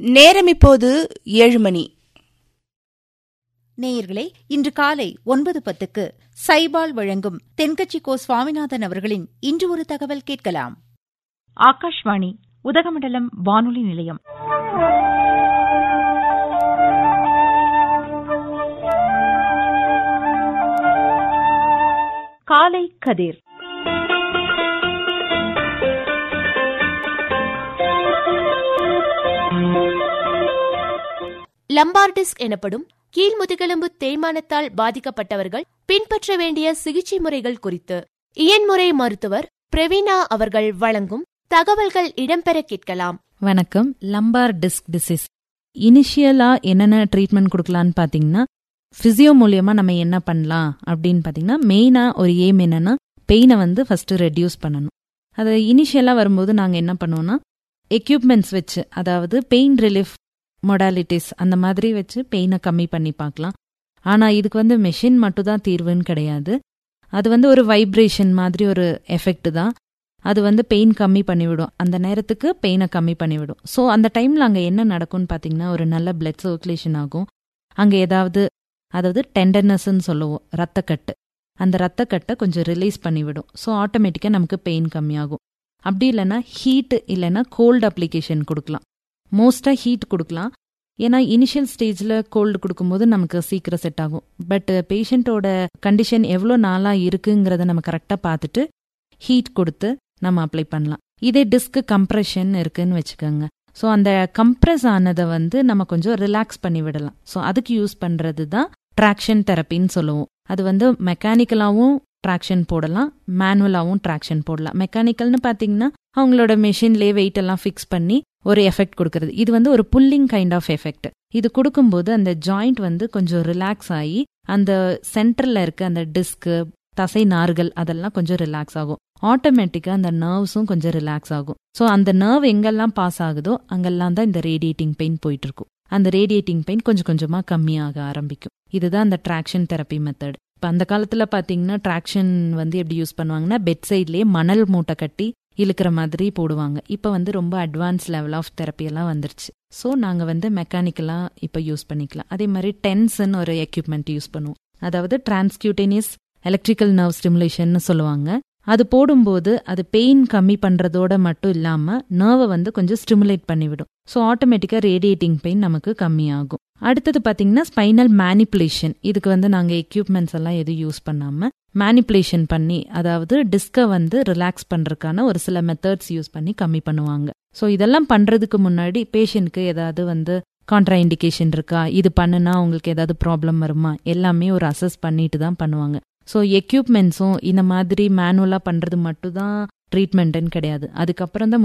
நேரம் இப்போது ஏழு மணி நேயர்களே இன்று காலை ஒன்பது பத்துக்கு சைபால் வழங்கும் தென்கட்சி கோ சுவாமிநாதன் அவர்களின் இன்று ஒரு தகவல் கேட்கலாம் ஆகாஷ்வாணி உதகமண்டலம் வானொலி நிலையம் காலை கதிர் லம்பார்டிஸ்க் எனப்படும் கீழ்முதுகெலும்பு தேய்மானத்தால் பாதிக்கப்பட்டவர்கள் பின்பற்ற வேண்டிய சிகிச்சை முறைகள் குறித்து இயன்முறை மருத்துவர் பிரவீனா அவர்கள் வழங்கும் தகவல்கள் இடம்பெற கேட்கலாம் வணக்கம் லம்பார் டிஸ்க் டிசீஸ் இனிஷியலா என்னென்ன ட்ரீட்மெண்ட் கொடுக்கலான்னு பாத்தீங்கன்னா பிசியோ மூலியமா நம்ம என்ன பண்ணலாம் அப்படின்னு பாத்தீங்கன்னா மெயினா ஒரு எய்ம் என்னன்னா பெயினை வந்து ஃபர்ஸ்ட் ரெடியூஸ் பண்ணணும் அது இனிஷியலா வரும்போது நாங்க என்ன பண்ணுவோம்னா எக்யூப்மெண்ட்ஸ் வச்சு அதாவது பெயின் ரிலீஃப் மொடாலிட்டிஸ் அந்த மாதிரி வச்சு பெயினை கம்மி பண்ணி பார்க்கலாம் ஆனா இதுக்கு வந்து மெஷின் மட்டும் தான் தீர்வுன்னு கிடையாது அது வந்து ஒரு வைப்ரேஷன் மாதிரி ஒரு எஃபெக்ட் தான் அது வந்து பெயின் கம்மி பண்ணிவிடும் அந்த நேரத்துக்கு பெயினை கம்மி பண்ணிவிடும் ஸோ அந்த டைம்ல அங்கே என்ன நடக்கும்னு பார்த்தீங்கன்னா ஒரு நல்ல பிளட் சர்க்குலேஷன் ஆகும் அங்கே ஏதாவது அதாவது டெண்டர்னஸ்ன்னு சொல்லுவோம் ரத்தக்கட்டு அந்த ரத்தக்கட்டை கொஞ்சம் ரிலீஸ் பண்ணிவிடும் ஸோ ஆட்டோமேட்டிக்காக நமக்கு பெயின் கம்மியாகும் அப்படி இல்லைன்னா ஹீட் இல்லைன்னா கோல்டு அப்ளிகேஷன் கொடுக்கலாம் மோஸ்ட்டாக ஹீட் கொடுக்கலாம் ஏன்னா இனிஷியல் ஸ்டேஜில் கோல்டு கொடுக்கும்போது நமக்கு சீக்கிரம் செட் ஆகும் பட் பேஷண்ட்டோட கண்டிஷன் எவ்வளோ நாளாக இருக்குங்கிறத நம்ம கரெக்டாக பார்த்துட்டு ஹீட் கொடுத்து நம்ம அப்ளை பண்ணலாம் இதே டிஸ்க் கம்ப்ரெஷன் இருக்குன்னு வச்சுக்கோங்க ஸோ அந்த கம்ப்ரெஸ் ஆனதை வந்து நம்ம கொஞ்சம் ரிலாக்ஸ் பண்ணி விடலாம் ஸோ அதுக்கு யூஸ் பண்ணுறது தான் ட்ராக்ஷன் தெரப்பின்னு சொல்லுவோம் அது வந்து மெக்கானிக்கலாகவும் ட்ராக்ஷன் போடலாம் மேனுவலாகவும் ட்ராக்ஷன் போடலாம் மெக்கானிக்கல்னு பார்த்தீங்கன்னா அவங்களோட மெஷின்லேயே வெயிட் எல்லாம் ஃபிக்ஸ் பண்ணி ஒரு எஃபெக்ட் கொடுக்கறது இது வந்து ஒரு புல்லிங் கைண்ட் ஆஃப் எஃபெக்ட் இது கொடுக்கும்போது அந்த ஜாயிண்ட் வந்து கொஞ்சம் ரிலாக்ஸ் ஆகி அந்த சென்டர்ல இருக்க அந்த டிஸ்க்கு தசை நார்கள் அதெல்லாம் கொஞ்சம் ரிலாக்ஸ் ஆகும் ஆட்டோமேட்டிக்கா அந்த நர்வ்ஸும் கொஞ்சம் ரிலாக்ஸ் ஆகும் ஸோ அந்த நர்வ் எங்கெல்லாம் பாஸ் ஆகுதோ அங்கெல்லாம் தான் இந்த ரேடியேட்டிங் பெயின் போயிட்டு இருக்கும் அந்த ரேடியேட்டிங் பெயின் கொஞ்சம் கொஞ்சமா கம்மியாக ஆரம்பிக்கும் இதுதான் அந்த ட்ராக்ஷன் தெரப்பி மெத்தட் இப்போ அந்த காலத்துல பாத்தீங்கன்னா ட்ராக்ஷன் வந்து எப்படி யூஸ் பண்ணுவாங்கன்னா பெட் சைட்லயே மணல் மூட்டை கட்டி இழுக்கிற மாதிரி போடுவாங்க இப்போ வந்து ரொம்ப அட்வான்ஸ் லெவல் ஆஃப் தெரப்பி எல்லாம் வந்துருச்சு ஸோ நாங்கள் வந்து மெக்கானிக்கலாக இப்போ யூஸ் பண்ணிக்கலாம் அதே மாதிரி டென்ஸ்ன்னு ஒரு எக்யூப்மெண்ட் யூஸ் பண்ணுவோம் அதாவது டிரான்ஸ்கியூட்டேனியஸ் எலக்ட்ரிக்கல் நர்வ் ஸ்டிமுலேஷன் சொல்லுவாங்க அது போடும்போது அது பெயின் கம்மி பண்றதோட மட்டும் இல்லாம நர்வை வந்து கொஞ்சம் ஸ்டிமுலேட் பண்ணிவிடும் ஸோ ஆட்டோமேட்டிக்கா ரேடியேட்டிங் பெயின் நமக்கு கம்மியாகும் அடுத்தது பாத்தீங்கன்னா ஸ்பைனல் மேனிப்புலேஷன் இதுக்கு வந்து நாங்க எக்யூப்மெண்ட்ஸ் எல்லாம் எதுவும் யூஸ் பண்ணாம மேனிப்புலேஷன் பண்ணி அதாவது டிஸ்கை வந்து ரிலாக்ஸ் பண்றதுக்கான ஒரு சில மெத்தட்ஸ் யூஸ் பண்ணி கம்மி பண்ணுவாங்க ஸோ இதெல்லாம் பண்றதுக்கு முன்னாடி பேஷண்ட்க்கு ஏதாவது வந்து கான்ட்ரா இண்டிகேஷன் இருக்கா இது பண்ணுனா உங்களுக்கு ஏதாவது ப்ராப்ளம் வருமா எல்லாமே ஒரு அசஸ் பண்ணிட்டு தான் பண்ணுவாங்க ஸோ எக்யூப்மெண்ட்ஸும் இந்த மாதிரி மேனுவலாக பண்ணுறது மட்டும் தான் ட்ரீட்மெண்ட்டுன்னு கிடையாது அதுக்கப்புறம் தான்